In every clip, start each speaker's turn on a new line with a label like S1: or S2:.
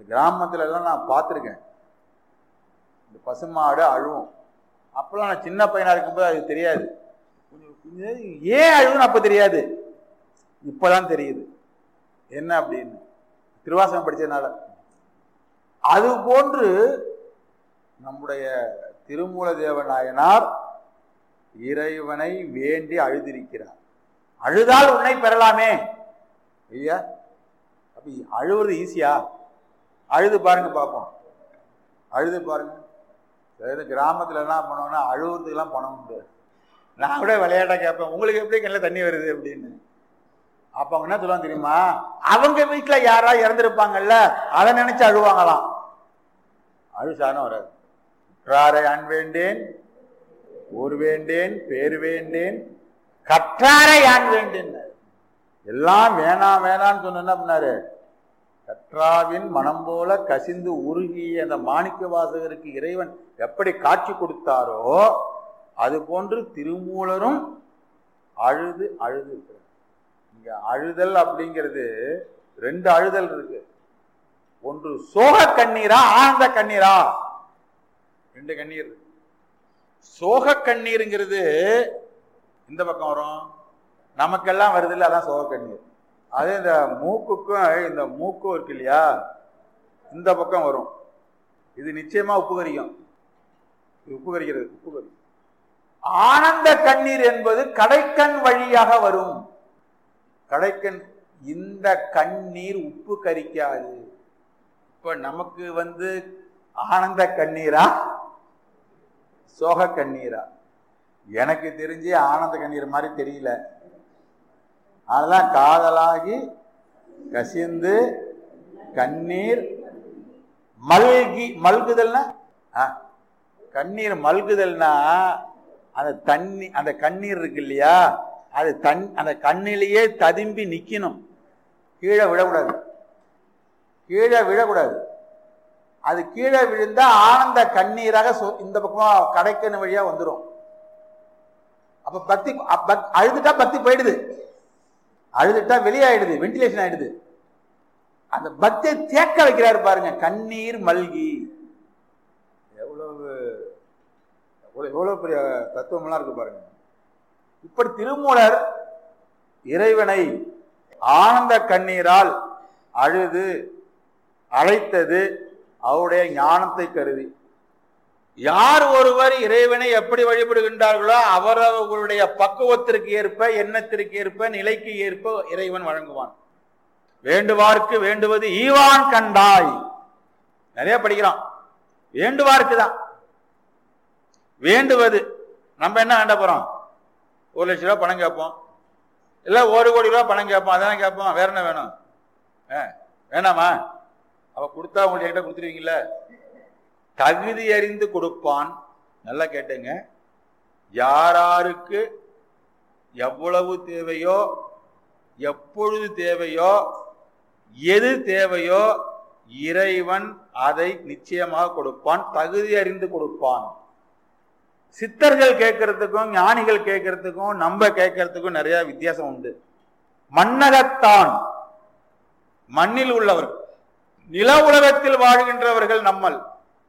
S1: கிராமத்துல எல்லாம் நான் பார்த்துருக்கேன் இந்த பசுமாடு அழுவும் அப்பெல்லாம் நான் சின்ன பையனா இருக்கும்போது அது தெரியாது கொஞ்சம் கொஞ்சம் ஏன் அழுவுன்னு அப்ப தெரியாது இப்பதான் தெரியுது என்ன அப்படின்னு திருவாசகம் படிச்சதுனால அது போன்று நம்முடைய திருமூல தேவநாயனார் இறைவனை வேண்டி அழுதிருக்கிறார் அழுதால் உன்னை பெறலாமே ஐயா அப்ப அழுவுறது ஈஸியா அழுது பாருங்க பார்ப்போம் அழுது பாருங்க அதாவது கிராமத்துல என்ன பண்ணுவோம்னா அழுவுறதுக்கெல்லாம் பணம் உண்டு நான் கூட விளையாட்டா கேட்பேன் உங்களுக்கு எப்படி கண்ணில் தண்ணி வருது அப்படின்னு அப்ப அவங்க என்ன சொல்லுவாங்க தெரியுமா அவங்க வீட்டுல யாரா இறந்துருப்பாங்கல்ல அதை நினைச்சு அழுவாங்களாம் அழுசான வராது கற்றாரை அன் வேண்டேன் ஊர் வேண்டேன் பேர் வேண்டேன் கற்றாரை ஆண் வேண்டேன் எல்லாம் வேணாம் வேணாம்னு சொன்ன என்ன பண்ணாரு கற்றாவின் மனம் போல கசிந்து உருகிய அந்த மாணிக்க வாசகருக்கு இறைவன் எப்படி காட்சி கொடுத்தாரோ அது போன்று திருமூலரும் அழுது அழுது இருக்கிறார். இங்க அழுதல் அப்படிங்கிறது ரெண்டு அழுதல் இருக்கு ஒன்று சோக கண்ணீரா ஆனந்த கண்ணீரா ரெண்டு கண்ணீர் இருக்கு. சோக கண்ணீருங்கிறது இந்த பக்கம் வரும் நமக்கெல்லாம் வருது இல்லை அதான் சோக கண்ணீர் அதே இந்த மூக்குக்கும் இந்த மூக்கும் இருக்கு இல்லையா இந்த பக்கம் வரும் இது நிச்சயமா உப்பு கரிக்கும் இது உப்பு கரிக்கிறது உப்பு கரிக்கும் ஆனந்த கண்ணீர் என்பது கடைக்கண் வழியாக வரும் கடைக்கண் இந்த கண்ணீர் உப்பு கரிக்காது இப்ப நமக்கு வந்து ஆனந்த கண்ணீரா சோக கண்ணீரா எனக்கு தெரிஞ்சு ஆனந்த கண்ணீர் மாதிரி தெரியல அதெல்லாம் காதலாகி கசிந்து கண்ணீர் மல்கி மல்குதல்னா ஆ, கண்ணீர் மல்குதல்னா அந்த தண்ணி அந்த கண்ணீர் இருக்கு இல்லையா அது தன் அந்த கண்ணிலேயே ததும்பி நிக்கணும் கீழே விழக்கூடாது கீழே விழக்கூடாது அது கீழே விழுந்தா ஆனந்த கண்ணீராக சொ- இந்த பக்கமா கடைக்கண் வழியா வந்துடும் அப்ப பக்தி அ- பக்- அழுதுட்டா பக்தி போயிடுது அழுதுட்டா வெளியாயிடுது வென்டிலேஷன் ஆயிடுது அந்த பக்தியை தேக்க வைக்கிறாரு பாருங்க கண்ணீர் மல்கி எவ்வளவு எவ்வளவு எவ்வளவு பெரிய தத்துவம்லாம் இருக்கு பாருங்க இப்படி திருமூலர் இறைவனை ஆனந்த கண்ணீரால் அழுது அழைத்தது அவருடைய ஞானத்தை கருதி யார் ஒருவர் இறைவனை எப்படி வழிபடுகின்றார்களோ அவரவர்களுடைய பக்குவத்திற்கு ஏற்ப எண்ணத்திற்கு ஏற்ப நிலைக்கு ஏற்ப இறைவன் வழங்குவான் வேண்டுவார்க்கு வேண்டுவது ஈவான் கண்டாய் நிறைய படிக்கிறோம் வேண்டுவார்க்கு தான் வேண்டுவது நம்ம என்ன வேண்ட போறோம் ஒரு லட்ச ரூபா பணம் கேட்போம் இல்ல ஒரு கோடி ரூபா பணம் கேட்போம் அதானே கேட்போம் வேற என்ன வேணும் ஆ, வேணாமா அவ கொடுத்தா உங்கள்ட்ட என்கிட்ட கொடுத்துருவீங்கல்ல தகுதி அறிந்து கொடுப்பான் நல்லா கேட்டுங்க யாராருக்கு எவ்வளவு தேவையோ எப்பொழுது தேவையோ எது தேவையோ இறைவன் அதை நிச்சயமாக கொடுப்பான் தகுதி அறிந்து கொடுப்பான் சித்தர்கள் கேட்கறதுக்கும் ஞானிகள் கேட்கறதுக்கும் நம்ம கேட்கறதுக்கும் நிறைய வித்தியாசம் உண்டு மன்னகத்தான் மண்ணில் உள்ளவர் நில உலகத்தில் வாழ்கின்றவர்கள் நம்மள்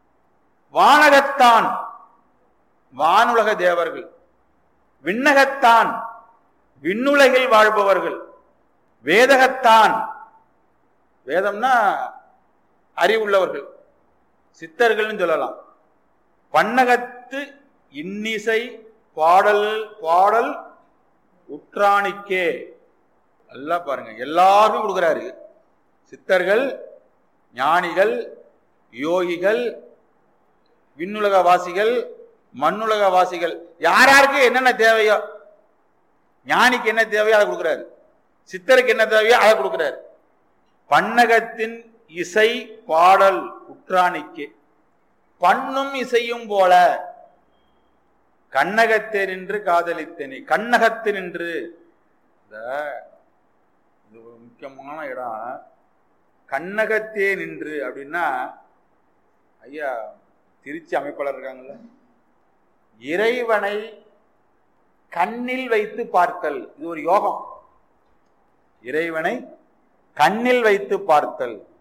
S1: வானகத்தான் வானுலக தேவர்கள் விண்ணகத்தான் விண்ணுலகில் வாழ்பவர்கள் வேதகத்தான் வேதம்னா அறிவுள்ளவர்கள் சித்தர்கள்னு சொல்லலாம் பன்னகத்து இன்னிசை பாடல் பாடல் உற்றாணிக்கே நல்லா பாருங்க எல்லாருக்கும் கொடுக்குறாரு சித்தர்கள் ஞானிகள் யோகிகள் விண்ணுலக வாசிகள் மண்ணுலக வாசிகள் யார் யாருக்கு என்னென்ன தேவையோ ஞானிக்கு என்ன தேவையோ அதை கொடுக்குறாரு சித்தருக்கு என்ன தேவையோ அதை கொடுக்குறாரு பன்னகத்தின் இசை பாடல் உற்றாணிக்கு பண்ணும் இசையும் போல கண்ணகத்தே நின்று காதலித்தேனே கண்ணகத்து நின்று இந்த இது ஒரு முக்கியமான இடம் கண்ணகத்தே நின்று அப்படின்னா ஐயா திருச்சி அமைப்பாளர் இருக்காங்கல்ல இறைவனை கண்ணில் வைத்து பார்த்தல் இது ஒரு யோகம் இறைவனை கண்ணில் வைத்து பார்த்தல்